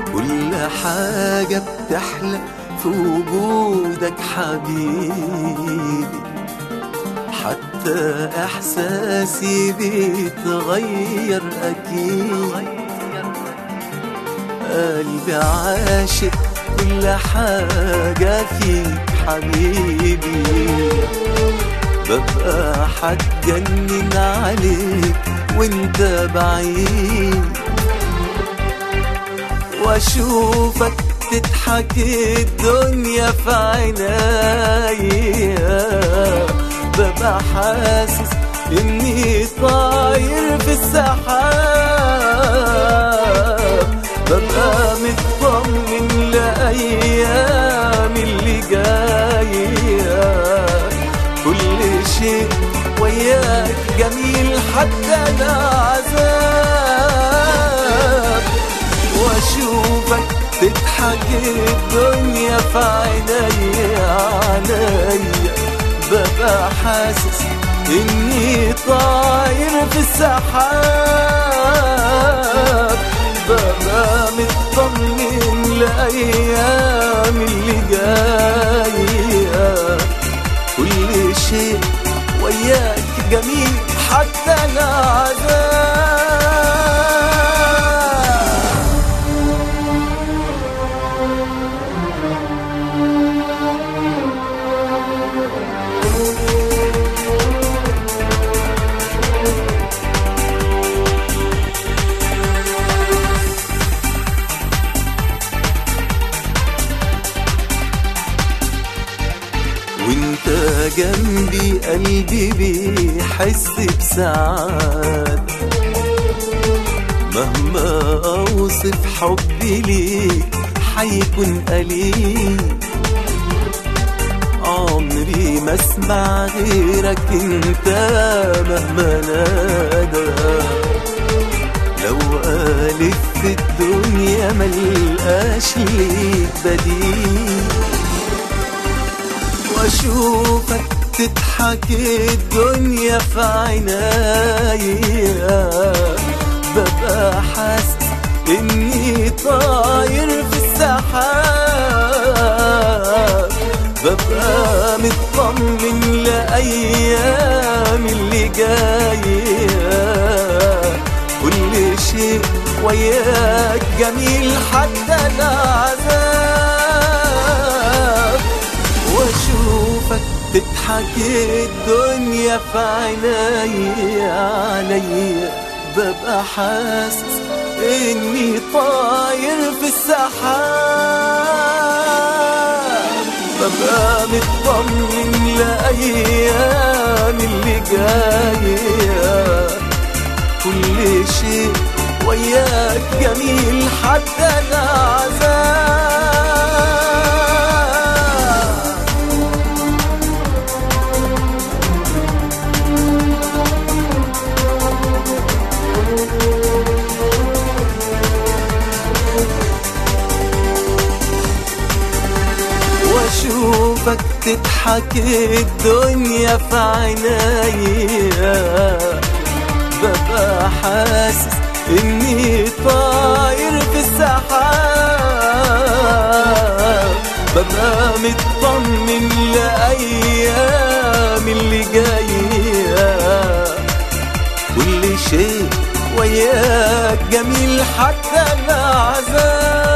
كل حاجة بتحلى في وجودك حبيبي حتى إحساسي بيتغير أكيد قلبي عاشق كل حاجة فيك حبيبي ببقى حتجنن عليك وانت بعيد واشوفك تضحك الدنيا في عينيا ببقى حاسس اني طاير في السحاب ببقى مطمن لايام اللي جايه كل شيء وياك جميل حتى العذاب واشوفك تضحك الدنيا في عينيا عينيا ببقى حاسس اني طاير في السحاب ببقى مطمن لايام اللي جايه كل شيء وياك جميل حتى العذاب وانت جنبي قلبي بيحس بسعادة مهما اوصف حبي ليك حيكون قليل عمري ما اسمع غيرك انت مهما نادى لو ألف في الدنيا ملقاش ليك بديل واشوفك تضحك الدنيا في عينيا ببقى حاسس اني طاير في السحاب ببقى مطمن لايام اللي جايه كل شيء وياك جميل حتى العذاب واشوفك تضحك الدنيا في عينيا عليا ببقى حاسس اني طاير في السحاب ببقى مطمن لايام اللي جايه كل شيء وياك جميل حتى العذاب واشوفك تضحك الدنيا في عينيا ببقى حاسس اني طاير في السحاب ببقى مطمن لايام اللي جايه كل شيء وياك جميل حتى العذاب